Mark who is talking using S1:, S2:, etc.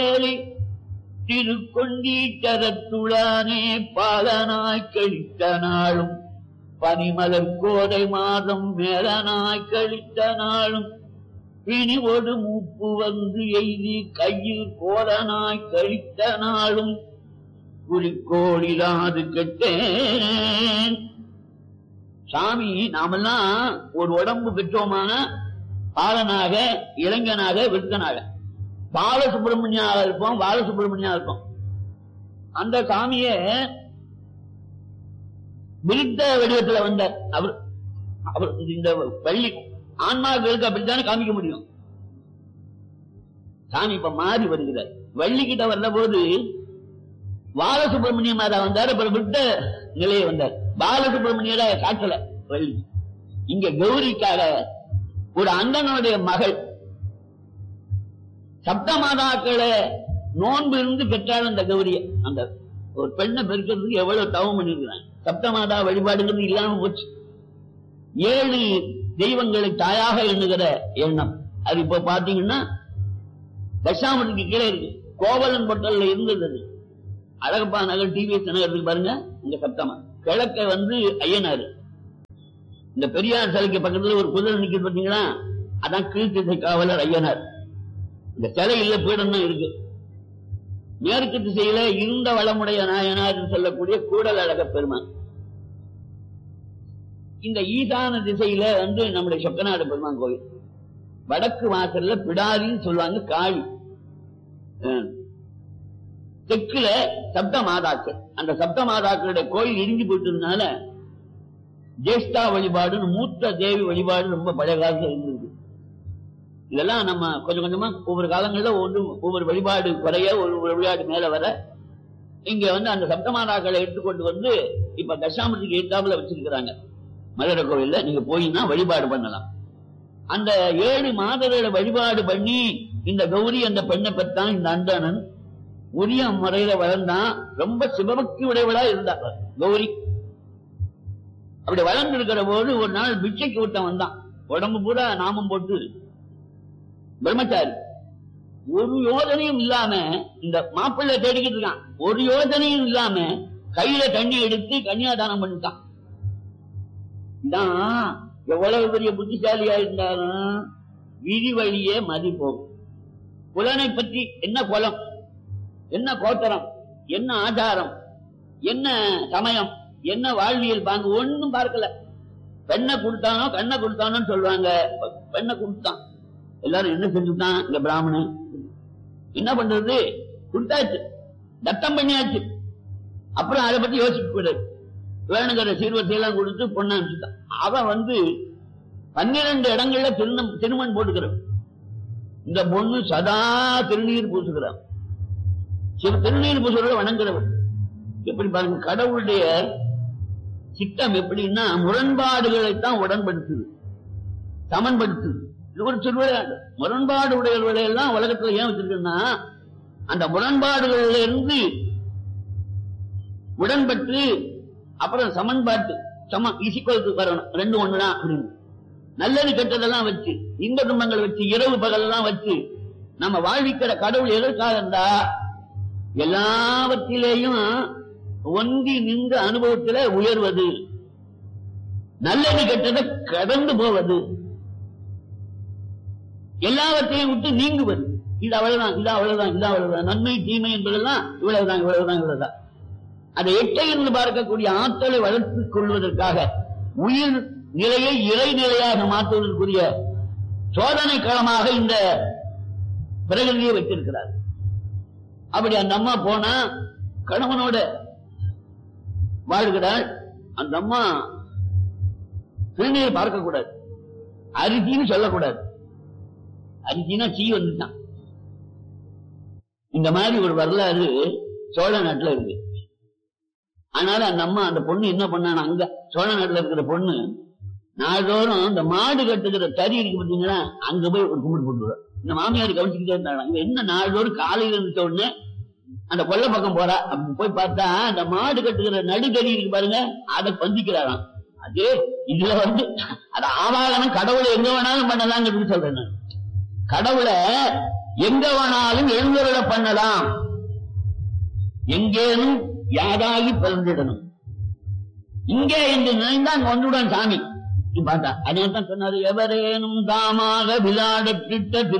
S1: ஏறி திருக்கொண்டீச்சரத்துளானே பாலனாய் கழித்த நாளும் பனிமலர் கோடை மாதம் மேலனாய் கழித்த நாளும் பிணிவொடு மூப்பு வந்து எய்தி கையில் கோலனாய் கழித்த நாளும் குறிக்கோளிலாது கெட்டேன் சாமி நாமெல்லாம் ஒரு உடம்பு பெற்றோமான பாலனாக இளைஞனாக விருத்தனாக பாலசுப்பிரமணியாக இருப்போம் பாலசுப்பிரமணியா இருப்போம் அந்த சாமிய விருத்த வடிவத்துல வந்தார் அவர் அவர் இந்த பள்ளி ஆன்மாக்களுக்கு அப்படித்தானே காமிக்க முடியும் சாமி இப்ப மாறி வருகிறார் வள்ளி கிட்ட வந்த போது பாலசுப்பிரமணிய மாதா வந்தார் அப்புறம் விட்ட நிலையை வந்தார் பாலசுப்பிரமணியர காட்டல வள்ளி இங்க கௌரிக்காக ஒரு அந்தனுடைய மகள் சப்த மாதாக்களை நோன்பு இருந்து பெற்றாள் அந்த கௌரிய அந்த ஒரு பெண்ணை பெருக்கிறதுக்கு எவ்வளவு தவம் பண்ணிருக்கிறான் சப்த மாதா வழிபாடுங்கிறது இல்லாம போச்சு ஏழு தெய்வங்களை தாயாக எண்ணுகிற எண்ணம் அது இப்ப பாத்தீங்கன்னா தசாமத்துக்கு கீழே இருக்கு கோவலன் பொட்டல்ல இருந்தது அது அழகப்பா நகர் டிவிஎஸ் நகர் இருக்கு பாருங்க இங்க சப்தமா கிழக்க வந்து ஐயனாரு இந்த பெரியார் சிலைக்கு பக்கத்துல ஒரு குதிரை நிக்குது பாத்தீங்களா அதான் கீழ்த்திசை காவலர் ஐயனார் இந்த சிலை இல்ல பீடம் தான் இருக்கு மேற்கு திசையில இருந்த வளமுடைய நாயனார் என்று சொல்லக்கூடிய கூடல் அழக பெருமான் இந்த ஈசான திசையில வந்து நம்முடைய சொக்கநாடு பெருமான் கோயில் வடக்கு வாசல்ல பிடாரின்னு சொல்லுவாங்க காளி அஹ். தெற்குல சப்த மாதாக்கள் அந்த சப்த மாதாக்களுடைய கோயில் இடிஞ்சு போயிட்டதுனால ஜேஷ்டா வழிபாடுன்னு மூத்த தேவி வழிபாடு ரொம்ப பழைய காலத்துல இருந்தது இதெல்லாம் நம்ம கொஞ்சம் கொஞ்சமா ஒவ்வொரு காலங்கள்ல ஒன்று ஒவ்வொரு வழிபாடு குறைய ஒரு ஒரு வழிபாடு மேல வர இங்க வந்து அந்த சப்தமாதாக்களை எடுத்துக்கொண்டு வந்து இப்ப தசாமத்துக்கு எட்டாப்புல வச்சிருக்கிறாங்க மதுரை கோவில்ல நீங்க போயின்னா வழிபாடு பண்ணலாம் அந்த ஏழு மாதர்களை வழிபாடு பண்ணி இந்த கௌரி அந்த பெண்ணை பெற்றான் இந்த அந்தணன் உரிய முறையில வளர்ந்தான் ரொம்ப சிவபக்தி உடையவளா இருந்தா கௌரி அப்படி வளர்ந்து இருக்கிற போது ஒரு நாள் பிச்சைக்கு விட்டம் வந்தான் உடம்பு பூரா நாமம் போட்டு பிரம்மச்சாரி ஒரு யோசனையும் இல்லாம இந்த மாப்பிள்ளை தேடிக்கிட்டு இருக்கான் ஒரு யோசனையும் இல்லாம கையில தண்ணி எடுத்து கன்னியாதானம் பண்ணிட்டான் இதான் எவ்வளவு பெரிய புத்திசாலியா இருந்தாலும் விதி வழியே மதி போகும் புலனை பற்றி என்ன குலம் என்ன கோத்தரம் என்ன ஆச்சாரம் என்ன சமயம் என்ன வாழ்வியல் பாங்கு ஒண்ணும் பார்க்கல பெண்ணை கொடுத்தானோ கண்ணை கொடுத்தானோன்னு சொல்லுவாங்க பெண்ணை கொடுத்தான் எல்லாரும் என்ன செஞ்சுட்டான் இந்த பிராமணன் என்ன பண்றது கொடுத்தாச்சு தத்தம் பண்ணியாச்சு அப்புறம் அதை பத்தி யோசிக்க கூடாது வேணுங்கிற சீர்வரிசை எல்லாம் கொடுத்து பொண்ணு அனுப்பிச்சுட்டான் அவன் வந்து பன்னிரண்டு இடங்கள்ல திருநம் திருமண் போட்டுக்கிறான் இந்த பொண்ணு சதா திருநீர் பூசுகிறான் சிவ திருநீர் பூசுகிறத வணங்குறவன் எப்படி பாருங்க கடவுளுடைய சிட்டம் எப்படின்னா முரண்பாடுகளைத்தான் உடன்படுத்துது சமன்படுத்துது இது ஒரு திருவிளையாட்டு முரண்பாடு உடையவர்களை எல்லாம் உலகத்துல ஏன் வச்சிருக்குன்னா அந்த முரண்பாடுகள்ல இருந்து உடன்பட்டு அப்புறம் சமன்பாட்டு சம இசிக்கலுக்கு வரணும் ரெண்டு ஒண்ணுதான் அப்படின்னு நல்லது கெட்டதெல்லாம் வச்சு இன்ப துன்பங்கள் வச்சு இரவு பகலெல்லாம் வச்சு நம்ம வாழ்விக்கிற கடவுள் எதற்காக இருந்தா எல்லாவற்றிலேயும் ஒன்றி நின்று அனுபவத்துல உயர்வது நல்லது கெட்டதை கடந்து போவது எல்லாவற்றையும் விட்டு நீங்குவது இது அவ்வளவுதான் இது அவ்வளவுதான் இது அவ்வளவுதான் நன்மை தீமை என்பதெல்லாம் இவ்வளவுதான் இவ்வளவுதான் இவ்வளவுதான் அதை எட்டை இருந்து பார்க்கக்கூடிய ஆற்றலை வளர்த்துக் கொள்வதற்காக உயிர் நிலையை இறை நிலையாக மாற்றுவதற்குரிய சோதனை களமாக இந்த பிரகதியை வைத்திருக்கிறார் அப்படி அந்த அம்மா போனா கணவனோட வாழ்கிறாள் அந்த அம்மா திருநீர் பார்க்க கூடாது அரிசின்னு சொல்லக்கூடாது அரிசினா சீ வந்துட்டான் இந்த மாதிரி ஒரு வரலாறு சோழ நாட்டுல இருக்கு அதனால அந்த அம்மா அந்த பொண்ணு என்ன பண்ணான அங்க சோழ நாட்டுல இருக்கிற பொண்ணு நாள்தோறும் இந்த மாடு கட்டுகிற தறி இருக்கு பாத்தீங்களா அங்க போய் ஒரு கும்பிட்டு போட்டுருவா இந்த மாமியார் கவனிச்சுக்கிட்டே இருந்தாங்க இவ என்ன நாள்தோறும் காலையில இருந்த உடனே அந்த கொல்லை பக்கம் போறா அப்படி போய் பார்த்தா அந்த மாடு கட்டுகிற நடுதறி இருக்கு பாருங்க அதை பந்திக்கிறாராம் அது இதுல வந்து அது ஆவாகனம் கடவுளை எங்க வேணாலும் பண்ணலாங்கிறது சொல்றேன் நான் கடவுளை எங்க வேணாலும் எழுந்தருள பண்ணலாம் எங்கேனும் யாராகி பிறந்திடணும் இங்கே என்று நினைந்தா அங்க வந்துவிடான் சாமி பார்த்தா அதே தான் சொன்னாரு எவரேனும் தாமாக விளையாட பிட்ட